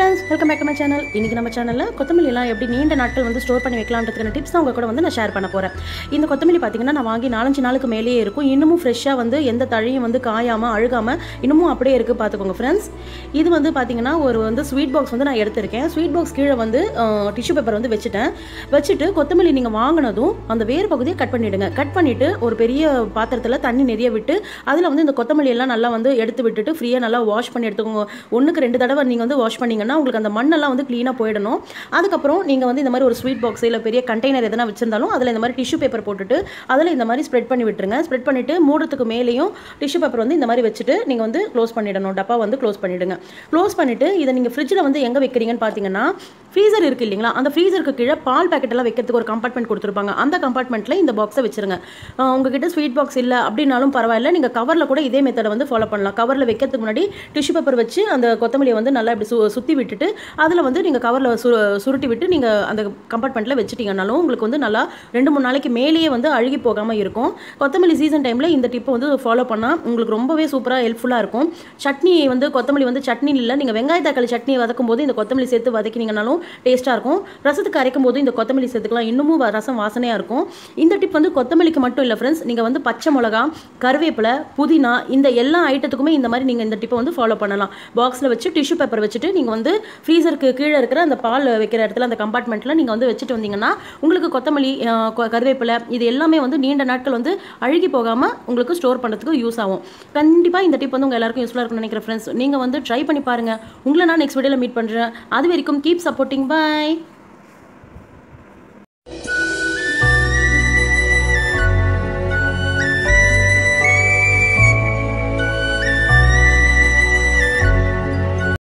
friends welcome back to my channel இன்றைக்கி நம்ம சேனலில் கொத்தமல்லி எல்லாம் எப்படி நீண்ட நாட்கள் வந்து ஸ்டோர் பண்ணி வைக்கலான்றதுக்கான டிப்ஸ் தான் உங்கள் கூட வந்து நான் ஷேர் பண்ண போகிறேன் இந்த கொத்தமல்லி பார்த்தீங்கன்னா நான் வாங்கி நாலஞ்சு நாளுக்கு மேலேயே இருக்கும் இன்னமும் ஃப்ரெஷ்ஷாக வந்து எந்த தழையும் வந்து காயாமல் அழுகாமல் இன்னமும் அப்படியே இருக்குது பார்த்துக்கோங்க ஃப்ரெண்ட்ஸ் இது வந்து பார்த்தீங்கன்னா ஒரு வந்து ஸ்வீட் பாக்ஸ் வந்து நான் எடுத்திருக்கேன் ஸ்வீட் பாக்ஸ் கீழே வந்து டிஷ்யூ பேப்பர் வந்து வச்சுட்டேன் வச்சுட்டு கொத்தமல்லி நீங்கள் வாங்கினதும் அந்த வேர் பகுதியை கட் பண்ணிவிடுங்க கட் பண்ணிவிட்டு ஒரு பெரிய பாத்திரத்தில் தண்ணி நிறைய விட்டு அதில் வந்து இந்த கொத்தமல்லி எல்லாம் நல்லா வந்து எடுத்து விட்டுட்டு ஃப்ரீயாக நல்லா வாஷ் பண்ணி எடுத்துக்கோங்க ஒன்றுக்கு ரெண்டு தடவை நீங்கள் வந்து வாஷ் பண்ணீங்கன்னா உங்களுக்கு அந்த மண்ணெல்லாம் வந்து க்ளீனாக போயிடணும் அதுக்கப்புறம் நீங்கள் வந்து இந்த மாதிரி ஒரு ஸ்வீட் பாக்ஸ் இல்லை பெரிய கண்டெய்னர் எதனா வச்சிருந்தாலும் அதில் இந்த மாதிரி டிஷ்யூ பேப்பர் போட்டுட்டு அதில் இந்த மாதிரி ஸ்ப்ரெட் பண்ணி விட்டுருங்க ஸ்ப்ரெட் பண்ணிவிட்டு மூடுறதுக்கு மேலேயும் டிஷ்யூ பேப்பர் வந்து இந்த மாதிரி வச்சுட்டு நீங்கள் வந்து க்ளோஸ் பண்ணிடணும் டப்பா வந்து க்ளோஸ் பண்ணிவிடுங்க க்ளோஸ் பண்ணிவிட்டு இதை நீங்கள் ஃப்ரிட்ஜில் வந்து எங்கே வைக்கிறீங்கன்னு பார்த்தீங்கன்னா ஃப்ரீசர் இருக்குது இல்லைங்களா அந்த ஃப்ரீசருக்கு கீழே பால் பாக்கெட் எல்லாம் வைக்கிறதுக்கு ஒரு கம்பார்ட்மெண்ட் கொடுத்துருப்பாங்க அந்த கம்பார்ட்மெண்ட்டில் இந்த பாக்ஸை வச்சிருங்க அஹ் உங்ககிட்ட ஸ்வீட் பாக்ஸ் இல்லை அப்படின்னாலும் பரவாயில்ல நீங்கள் கவரில் கூட இதே மெத்தடை வந்து ஃபாலோ பண்ணலாம் கவரில் வைக்கிறதுக்கு முன்னாடி டிஷ்யூ பேப்பர் வச்சு அந்த கொத்தமல்லியை வந்து நல்லா இப்படி சு சுற்றி விட்டுட்டு அதில் வந்து நீங்கள் கவரில் சு சுருட்டி விட்டு நீங்கள் அந்த கம்பார்ட்மெண்ட்டில் வச்சுட்டீங்கனாலும் உங்களுக்கு வந்து நல்லா ரெண்டு மூணு நாளைக்கு மேலேயே வந்து அழுகி போகாமல் இருக்கும் கொத்தமல்லி சீசன் டைமில் இந்த டிப்பை வந்து ஃபாலோ பண்ணால் உங்களுக்கு ரொம்பவே சூப்பராக ஹெல்ப்ஃபுல்லாக இருக்கும் சட்னி வந்து கொத்தமல்லி வந்து சட்னி இல்லை நீங்கள் வெங்காய தக்காளி சட்னி வதக்கும் போது இந்த கொத்தமல்லி சேர்த்து வதக்கினீங்கனாலும் டேஸ்ட்டாக இருக்கும் ரசத்துக்கு அரைக்கும் போது இந்த கொத்தமல்லி சேர்த்துக்கலாம் இன்னமும் வ- ரசம் வாசனையாக இருக்கும் இந்த டிப் வந்து கொத்தமல்லிக்கு மட்டும் இல்லை ஃப்ரெண்ட்ஸ் நீங்கள் வந்து பச்சை மிளகா கருவேப்பிலை புதினா இந்த எல்லா ஐட்டத்துக்குமே இந்த மாதிரி நீங்கள் இந்த டிப்பை வந்து ஃபாலோ பண்ணலாம் பாக்ஸில் வச்சு டிஷ்யூ பேப்பர் வச்சுட்டு நீங்கள் வந்து ஃப்ரீசருக்கு கீழே இருக்கிற அந்த பால் வைக்கிற இடத்துல அந்த கம்பார்ட்மெண்ட்டில் நீங்கள் வந்து வச்சுட்டு வந்தீங்கன்னா உங்களுக்கு கொத்தமல்லி அஹ், கொ- கருவேப்பிலை இது எல்லாமே வந்து நீண்ட நாட்கள் வந்து அழுகி போகாமல் உங்களுக்கு ஸ்டோர் பண்ணுறதுக்கு யூஸ் ஆகும் கண்டிப்பாக இந்த டிப் வந்து உங்கள் எல்லாருக்கும் யூஸ்ஃபுல்லாக இருக்கும்னு நினைக்கிறேன் ஃப்ரெண்ட்ஸ் நீங்கள் வந்து ட்ரை பண்ணி பாருங்கள் உங்களை நான் நெக்ஸ்ட் வீடியோவில் மீட் பண்ணுறேன் அது வரைக்கும் கீப் சப்போர்ட்டிங் பை